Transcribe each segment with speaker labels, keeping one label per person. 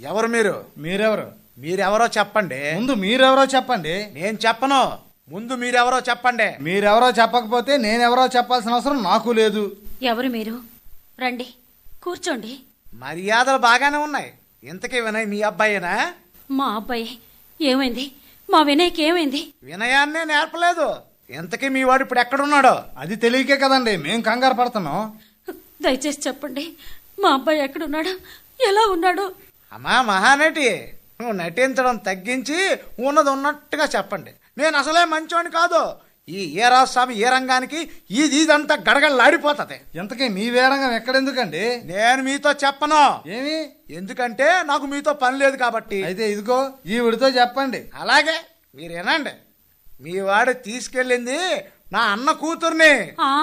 Speaker 1: ఎవరు మీరు
Speaker 2: మీరెవరు
Speaker 1: మీరెవరో చెప్పండి
Speaker 2: ముందు మీరెవరో చెప్పండి
Speaker 1: నేను చెప్పను ముందు మీరెవరో చెప్పండి
Speaker 2: మీరెవరో చెప్పకపోతే నేనెవరో చెప్పాల్సిన అవసరం నాకు లేదు
Speaker 3: ఎవరు మీరు రండి కూర్చోండి
Speaker 1: మర్యాదలు బాగానే ఉన్నాయి ఇంతకీ వినయ్ మీ అబ్బాయేనా
Speaker 3: మా అబ్బాయి ఏమైంది మా వినయ్కి ఏమైంది
Speaker 1: వినయాన్నే నేర్పలేదు ఇంతకీ మీ వాడు ఇప్పుడు ఎక్కడున్నాడో
Speaker 2: అది తెలియకే కదండి మేం కంగారు పడుతున్నాం
Speaker 3: దయచేసి చెప్పండి మా అబ్బాయి ఎక్కడున్నాడు ఎలా ఉన్నాడు
Speaker 1: అమ్మా మహానటి నువ్వు నటించడం తగ్గించి ఉన్నది ఉన్నట్టుగా చెప్పండి నేను అసలే మంచోని కాదు ఈ ఏ రాస్వామి ఏ రంగానికి ఇది ఇదంతా గడగడలాడిపోతుంది
Speaker 2: ఇంతకీ మీ వేరంగం ఎక్కడెందుకండి
Speaker 1: నేను మీతో చెప్పను
Speaker 2: ఏమి
Speaker 1: ఎందుకంటే నాకు మీతో పని లేదు కాబట్టి
Speaker 2: అయితే ఇదిగో ఈవిడితో చెప్పండి
Speaker 1: అలాగే మీరేనండి మీ వాడు తీసుకెళ్ళింది నా అన్న కూతుర్ని
Speaker 3: ఆ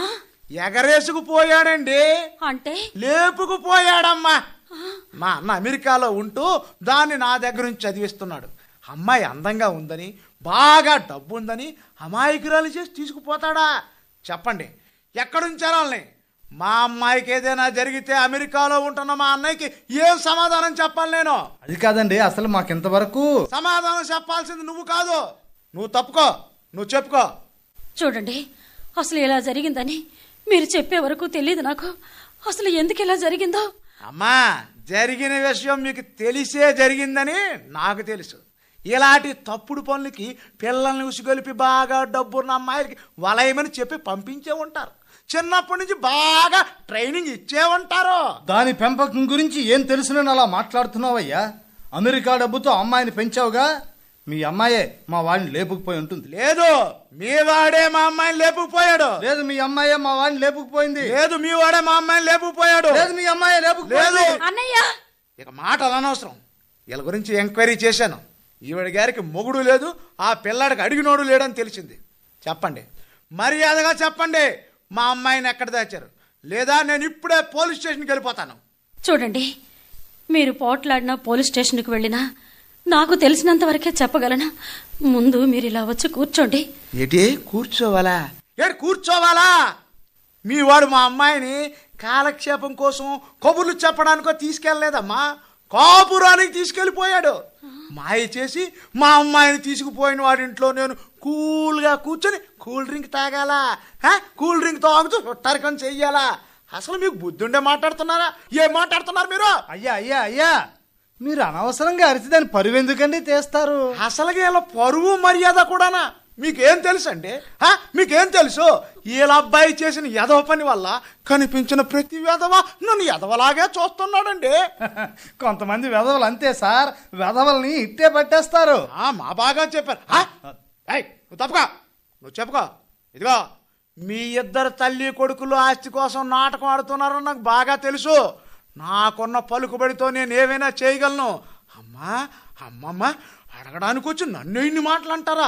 Speaker 1: ఎగరేసుకుపోయాడండి
Speaker 3: అంటే
Speaker 1: లేపుకుపోయాడమ్మా మా అన్న అమెరికాలో ఉంటూ దాన్ని నా దగ్గర నుంచి చదివిస్తున్నాడు అమ్మాయి అందంగా ఉందని బాగా డబ్బు ఉందని అమాయకురాలు చేసి తీసుకుపోతాడా చెప్పండి ఎక్కడుంచారు వాళ్ళని మా అమ్మాయికి ఏదైనా జరిగితే అమెరికాలో ఉంటున్న మా అన్నయ్యకి ఏం సమాధానం చెప్పాలి నేను
Speaker 2: అది కాదండి అసలు మాకింతవరకు
Speaker 1: సమాధానం చెప్పాల్సింది నువ్వు కాదు నువ్వు తప్పుకో నువ్వు చెప్పుకో
Speaker 3: చూడండి అసలు ఇలా జరిగిందని మీరు చెప్పే వరకు తెలియదు నాకు అసలు ఎందుకు ఇలా జరిగిందో
Speaker 1: అమ్మా జరిగిన విషయం మీకు తెలిసే జరిగిందని నాకు తెలుసు ఇలాంటి తప్పుడు పనులకి పిల్లల్ని ఉసుగొలిపి బాగా డబ్బున్న అమ్మాయిలకి వలయమని చెప్పి పంపించే ఉంటారు చిన్నప్పటి నుంచి బాగా ట్రైనింగ్ ఇచ్చే ఉంటారు
Speaker 2: దాని పెంపకం గురించి ఏం తెలుసునని అలా మాట్లాడుతున్నావయ్యా అమెరికా డబ్బుతో అమ్మాయిని పెంచావుగా మీ అమ్మాయే మా వాడిని లేపుకుపోయి ఉంటుంది
Speaker 1: లేదు మీ వాడే మా అమ్మాయిని లేపుకుపోయాడు
Speaker 2: లేదు మీ అమ్మాయే మా వాడిని లేపుకుపోయింది
Speaker 1: లేదు మీ వాడే మా అమ్మాయిని లేపుకుపోయాడు
Speaker 2: లేదు మీ అమ్మాయే లేపుకుపోయింది
Speaker 1: లేదు
Speaker 3: అన్నయ్య
Speaker 1: ఇక మాటలు అనవసరం వీళ్ళ గురించి ఎంక్వైరీ చేశాను ఈవిడ గారికి మొగుడు లేదు ఆ పిల్లాడికి అడిగినోడు లేడని తెలిసింది చెప్పండి మర్యాదగా చెప్పండి మా అమ్మాయిని ఎక్కడ దాచారు లేదా నేను ఇప్పుడే పోలీస్ స్టేషన్కి వెళ్ళిపోతాను
Speaker 3: చూడండి మీరు పోట్లాడినా పోలీస్ స్టేషన్కి వెళ్ళినా నాకు తెలిసినంత వరకే చెప్పగలను ముందు మీరు ఇలా వచ్చి కూర్చోండి
Speaker 1: ఏంటి కూర్చోవాలా ఏంటి కూర్చోవాలా మీ వాడు మా అమ్మాయిని కాలక్షేపం కోసం కబుర్లు చెప్పడానికో తీసుకెళ్ళలేదమ్మా కాపురానికి తీసుకెళ్ళిపోయాడు మాయ చేసి మా అమ్మాయిని తీసుకుపోయిన వాడి ఇంట్లో నేను కూల్గా కూర్చొని కూల్ డ్రింక్ తాగాలా హ? కూల్ డ్రింక్ తాగుతూ టరకం చెయ్యాలా అసలు మీకు బుద్ధి ఉండే మాట్లాడుతున్నారా ఏం మాట్లాడుతున్నారు మీరు
Speaker 2: అయ్యా అయ్యా అయ్యా మీరు అనవసరంగా అరిచి దాన్ని పరువెందుకండి తీస్తారు
Speaker 1: అసలు వీళ్ళ పరువు మర్యాద కూడానా మీకేం తెలుసు అండి హ? మీకేం తెలుసు వీళ్ళ అబ్బాయి చేసిన ఎదవ పని వల్ల కనిపించిన ప్రతి వెధవ నన్ను ఎదవలాగే చూస్తున్నాడండి
Speaker 2: కొంతమంది వెధవలు అంతే సార్ వెధవల్ని ఇట్టే పట్టేస్తారు
Speaker 1: ఆ, మా బాగా చెప్పారు హ? ఏయ్, నువ్వు తప్పుకో నువ్వు చెప్పుకో ఇదిగో మీ ఇద్దరు తల్లి కొడుకులు ఆస్తి కోసం నాటకం ఆడుతున్నారని నాకు బాగా తెలుసు నాకున్న పలుకుబడితో నేను ఏమైనా చేయగలను అమ్మా అమ్మమ్మ అడగడానికి వచ్చి నన్ను ఇన్ని మాటలు అంటారా